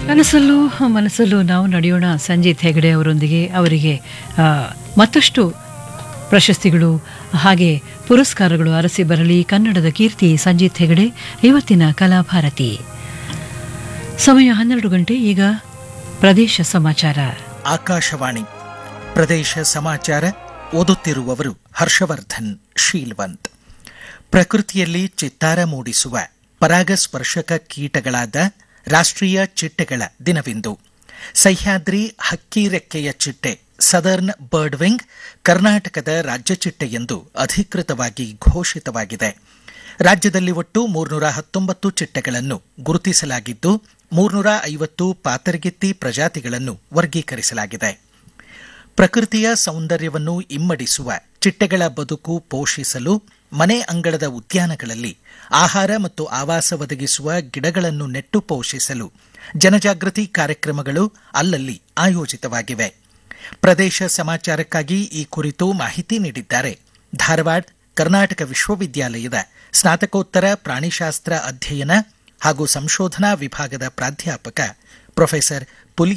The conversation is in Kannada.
ಕನಸಲ್ಲೂ ಮನಸ್ಸಲ್ಲೂ ನಾವು ನಡೆಯೋಣ ಸಂಜೀತ್ ಹೆಗಡೆ ಅವರೊಂದಿಗೆ ಅವರಿಗೆ ಆ, ಮತ್ತಷ್ಟು ಪ್ರಶಸ್ತಿಗಳು ಹಾಗೆ ಪುರಸ್ಕಾರಗಳು ಅರಸಿ ಬರಲಿ ಕನ್ನಡದ ಕೀರ್ತಿ ಸಂಜೀತ್ ಹೆಗಡೆ ಇವತ್ತಿನ ಕಲಾಭಾರತಿ ಸಮಯ ಹನ್ನೆರಡು ಗಂಟೆ ಈಗ ಪ್ರದೇಶ ಸಮಾಚಾರ ಆಕಾಶವಾಣಿ ಪ್ರದೇಶ ಸಮಾಚಾರ ಓದುತ್ತಿರುವವರು ಹರ್ಷವರ್ಧನ್ ಶೀಲ್ವಂತ್ ಪ್ರಕೃತಿಯಲ್ಲಿ ಚಿತ್ತಾರ ಮೂಡಿಸುವ ಪರಾಗಸ್ಪರ್ಶಕ ಕೀಟಗಳಾದ ರಾಷ್ಟ್ರೀಯ ಚಿಟ್ಟೆಗಳ ದಿನವಿಂದು ಸಹ್ಯಾದ್ರಿ ಹಕ್ಕಿ ರೆಕ್ಕೆಯ ಚಿಟ್ಟೆ ಸದರ್ನ್ ಬರ್ಡ್ ವಿಂಗ್ ಕರ್ನಾಟಕದ ರಾಜ್ಯ ಚಿಟ್ಟೆ ಎಂದು ಅಧಿಕೃತವಾಗಿ ಘೋಷಿತವಾಗಿದೆ ರಾಜ್ಯದಲ್ಲಿ ಒಟ್ಟು ಮೂರ್ನೂರ ಹತ್ತೊಂಬತ್ತು ಚಿಟ್ಟೆಗಳನ್ನು ಗುರುತಿಸಲಾಗಿದ್ದು ಮೂರ್ನೂರ ಐವತ್ತು ಪಾತರಗಿತ್ತಿ ಪ್ರಜಾತಿಗಳನ್ನು ವರ್ಗೀಕರಿಸಲಾಗಿದೆ ಪ್ರಕೃತಿಯ ಸೌಂದರ್ಯವನ್ನು ಇಮ್ಮಡಿಸುವ ಚಿಟ್ಟೆಗಳ ಬದುಕು ಪೋಷಿಸಲು ಮನೆ ಅಂಗಳದ ಉದ್ಯಾನಗಳಲ್ಲಿ ಆಹಾರ ಮತ್ತು ಆವಾಸ ಒದಗಿಸುವ ಗಿಡಗಳನ್ನು ನೆಟ್ಟು ಪೋಷಿಸಲು ಜನಜಾಗೃತಿ ಕಾರ್ಯಕ್ರಮಗಳು ಅಲ್ಲಲ್ಲಿ ಆಯೋಜಿತವಾಗಿವೆ ಪ್ರದೇಶ ಸಮಾಚಾರಕ್ಕಾಗಿ ಈ ಕುರಿತು ಮಾಹಿತಿ ನೀಡಿದ್ದಾರೆ ಧಾರವಾಡ ಕರ್ನಾಟಕ ವಿಶ್ವವಿದ್ಯಾಲಯದ ಸ್ನಾತಕೋತ್ತರ ಪ್ರಾಣಿಶಾಸ್ತ್ರ ಅಧ್ಯಯನ ಹಾಗೂ ಸಂಶೋಧನಾ ವಿಭಾಗದ ಪ್ರಾಧ್ಯಾಪಕ ಪ್ರೊಫೆಸರ್ ಪುಲಿ